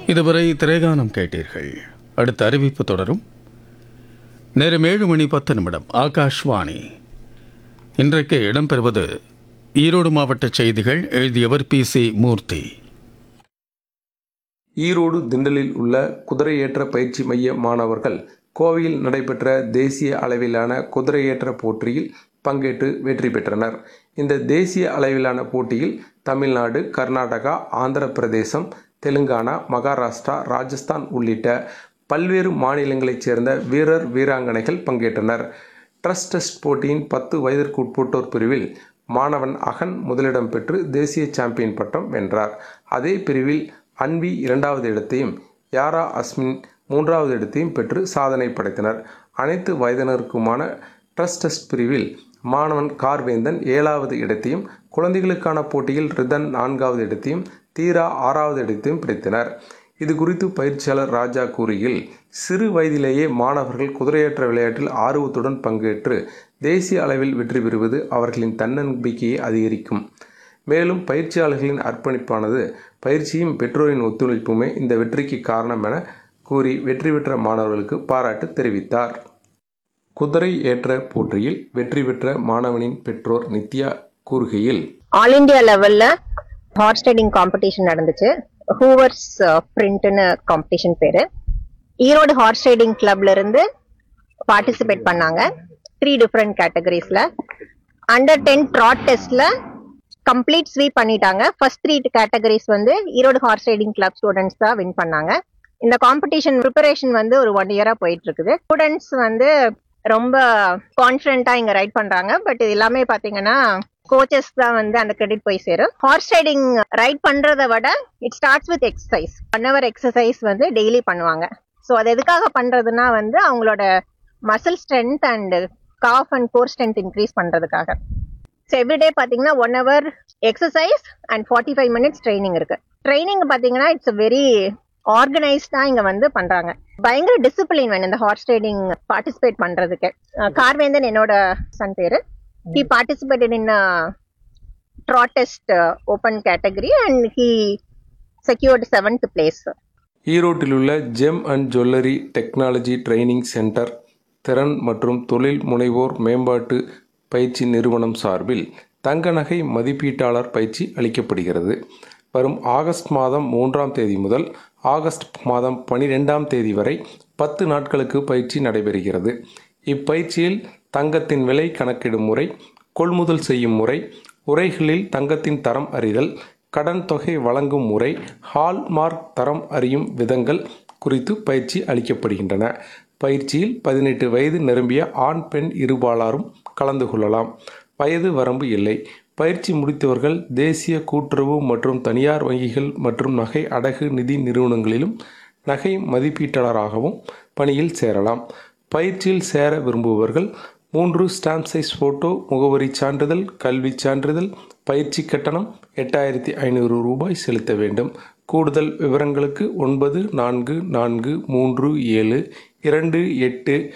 இதுவரை திரைகானம் கேட்டீர்கள் அடுத்த அறிவிப்பு தொடரும் நேரம் ஏழு மணி பத்து நிமிடம் ஆகாஷ்வாணி இன்றைக்கு இடம்பெறுவது ஈரோடு மாவட்ட செய்திகள் எழுதியவர் பி சி மூர்த்தி ஈரோடு திண்டலில் உள்ள குதிரையேற்ற பயிற்சி மைய மாணவர்கள் கோவையில் நடைபெற்ற தேசிய அளவிலான குதிரையேற்ற போட்டியில் பங்கேற்று வெற்றி பெற்றனர் இந்த தேசிய அளவிலான போட்டியில் தமிழ்நாடு கர்நாடகா ஆந்திர பிரதேசம் தெலுங்கானா மகாராஷ்டிரா ராஜஸ்தான் உள்ளிட்ட பல்வேறு மாநிலங்களைச் சேர்ந்த வீரர் வீராங்கனைகள் பங்கேற்றனர் ட்ரஸ்ட் டெஸ்ட் போட்டியின் பத்து வயதிற்கு உட்பட்டோர் பிரிவில் மாணவன் அகன் முதலிடம் பெற்று தேசிய சாம்பியன் பட்டம் வென்றார் அதே பிரிவில் அன்வி இரண்டாவது இடத்தையும் யாரா அஸ்மின் மூன்றாவது இடத்தையும் பெற்று சாதனை படைத்தனர் அனைத்து வயதினருக்குமான ட்ரஸ்ட் டெஸ்ட் பிரிவில் மாணவன் கார்வேந்தன் ஏழாவது இடத்தையும் குழந்தைகளுக்கான போட்டியில் ரிதன் நான்காவது இடத்தையும் தீரா ஆறாவது இடத்தையும் பிடித்தனர் இது குறித்து பயிற்சியாளர் ராஜா கூறுகையில் சிறு வயதிலேயே மாணவர்கள் குதிரையேற்ற விளையாட்டில் ஆர்வத்துடன் பங்கேற்று தேசிய அளவில் வெற்றி பெறுவது அவர்களின் தன்னம்பிக்கையை அதிகரிக்கும் மேலும் பயிற்சியாளர்களின் அர்ப்பணிப்பானது பயிற்சியும் பெற்றோரின் ஒத்துழைப்புமே இந்த வெற்றிக்கு காரணம் என கூறி வெற்றி பெற்ற மாணவர்களுக்கு பாராட்டு தெரிவித்தார் குதிரை ஏற்ற போட்டியில் வெற்றி பெற்ற மாணவனின் பெற்றோர் நித்யா கூறுகையில் ஆல் இந்தியா லெவல்ல ஹார்ஸ் ரைடிங் காம்படிஷன் நடந்துச்சு ஹூவர்ஸ் பிரிண்ட்னு காம்படிஷன் பேரு ஈரோடு ஹார்ஸ் ரைடிங் கிளப்ல இருந்து பார்ட்டிசிபேட் பண்ணாங்க த்ரீ டிஃப்ரெண்ட் கேட்டகரிஸ்ல அண்டர் டென் ட்ராட் டெஸ்ட்ல கம்ப்ளீட் ஸ்வீப் பண்ணிட்டாங்க ஃபர்ஸ்ட் த்ரீ கேட்டகரிஸ் வந்து Erode horse riding club students தான் வின் பண்ணாங்க இந்த காம்படிஷன் ப்ரிப்பரேஷன் வந்து ஒரு ஒன் இயரா போயிட்டு இருக்குது ஸ்டூடெண்ட்ஸ் வந்து ரொம்ப கான்ஃபிடென்ட்டா இங்க ரைட் பண்றாங்க பட் இது எல்லாமே பாத்தீங்கன்னா கோச்சஸ் தான் வந்து அந்த கிரெடிட் போய் சேரும் ஹார்ஸ் ரைடிங் ரைட் பண்றதை விட it starts with exercise one hour exercise வந்து டெய்லி பண்ணுவாங்க ஸோ அது எதுக்காக பண்றதுன்னா வந்து அவங்களோட muscle strength and calf and core strength increase பண்றதுக்காக ஸோ எவ்ரிடே பார்த்தீங்கன்னா one hour exercise and forty five minutes training இருக்கு ட்ரைனிங் பார்த்தீங்கன்னா இட்ஸ் வெரி ஆர்கனைஸ்டா இங்க வந்து பண்றாங்க பயங்கர டிசிப்ளின் வேணும் இந்த ஹார்ஸ் ரைடிங் பார்ட்டிசிபேட் பண்றதுக்கு அஹ் கார்வேந்தன் என்னோட சன் பேரு he participated in trot test open category and he secured seventh place ஈரோட்டில் உள்ள gem and jewellery technology training centre திறன் மற்றும் தொழில் முனைவோர் மேம்பாட்டு பயிற்சி நிறுவனம் சார்பில் தங்க நகை மதிப்பீட்டாளர் பயிற்சி அளிக்கப்படுகிறது வரும் ஆகஸ்ட் மாதம் மூன்றாம் தேதி முதல் ஆகஸ்ட் மாதம் பனிரெண்டாம் தேதி வரை பத்து நாட்களுக்கு பயிற்சி நடைபெறுகிறது இப்பயிற்சியில் தங்கத்தின் விலை கணக்கிடும் முறை கொள்முதல் செய்யும் முறை உரைகளில் தங்கத்தின் தரம் அறிதல் கடன் தொகை வழங்கும் முறை ஹால்மார்க் தரம் அறியும் விதங்கள் குறித்து பயிற்சி அளிக்கப்படுகின்றன பயிற்சியில் பதினெட்டு வயது நிரம்பிய ஆண் பெண் இருபாலாரும் கலந்து கொள்ளலாம் வயது வரம்பு இல்லை பயிற்சி முடித்தவர்கள் தேசிய கூட்டுறவு மற்றும் தனியார் வங்கிகள் மற்றும் நகை அடகு நிதி நிறுவனங்களிலும் நகை மதிப்பீட்டாளராகவும் பணியில் சேரலாம் பயிற்சியில் சேர விரும்புபவர்கள் மூன்று ஸ்டாம்ப் சைஸ் ஃபோட்டோ முகவரி சான்றிதழ் கல்வி சான்றிதழ் பயிற்சி கட்டணம் எட்டாயிரத்தி ஐநூறு ரூபாய் செலுத்த வேண்டும் கூடுதல் விவரங்களுக்கு ஒன்பது நான்கு நான்கு மூன்று ஏழு இரண்டு எட்டு